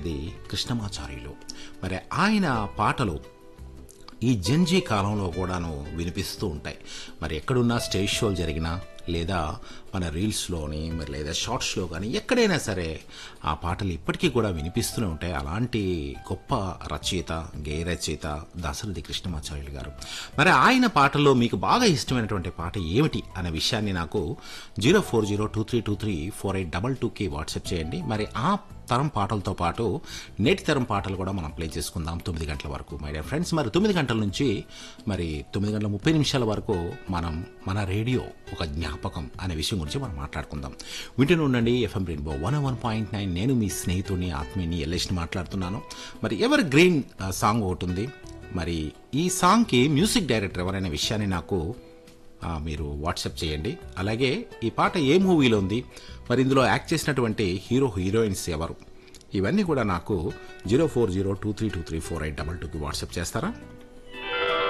దాశరథి కృష్ణమాచార్యులు మరి ఆయన పాటలు ఈ జంజీ కాలంలో కూడాను వినిపిస్తూ ఉంటాయి మరి ఎక్కడున్నా స్టేజ్ షోలు జరిగినా లేదా మన రీల్స్లోని మరి లేదా షార్ట్స్లో కానీ ఎక్కడైనా సరే ఆ పాటలు ఇప్పటికీ కూడా వినిపిస్తూనే ఉంటాయి అలాంటి గొప్ప రచయిత గేయ రచయిత దాశరథి కృష్ణమాచార్యులు గారు మరి ఆయన పాటల్లో మీకు బాగా ఇష్టమైనటువంటి పాట ఏమిటి అనే విషయాన్ని నాకు zero four zero two three two three four eight double టూకి వాట్సాప్ చేయండి మరి ఆ తరం పాటలతో పాటు నేటి తరం పాటలు కూడా మనం ప్లే చేసుకుందాం తొమ్మిది గంటల వరకు మై డియర్ ఫ్రెండ్స్ మరి తొమ్మిది గంటల నుంచి మరి తొమ్మిది గంటల ముప్పై నిమిషాల వరకు మనం మన రేడియో ఒక జ్ఞాపకం అనే విషయం గురించి మనం మాట్లాడుకుందాం వింటూనే ఉండండి FM Rainbow one one point nine నేను మీ స్నేహితుడిని ఆత్మీయుని ఎల్లేష్ని మాట్లాడుతున్నాను మరి ఎవర్ గ్రీన్ ఆ, సాంగ్ ఒకటి ఉంది మరి ఈ సాంగ్కి మ్యూజిక్ డైరెక్టర్ ఎవరైన విషయాన్ని నాకు ఆ, మీరు వాట్సాప్ చేయండి అలాగే ఈ పాట ఏ మూవీలో ఉంది మరి ఇందులో యాక్ట్ చేసినటువంటి హీరో హీరోయిన్స్ ఎవరు ఇవన్నీ కూడా నాకు zero four zero two three two three four eight double టూకి వాట్సాప్ చేస్తారా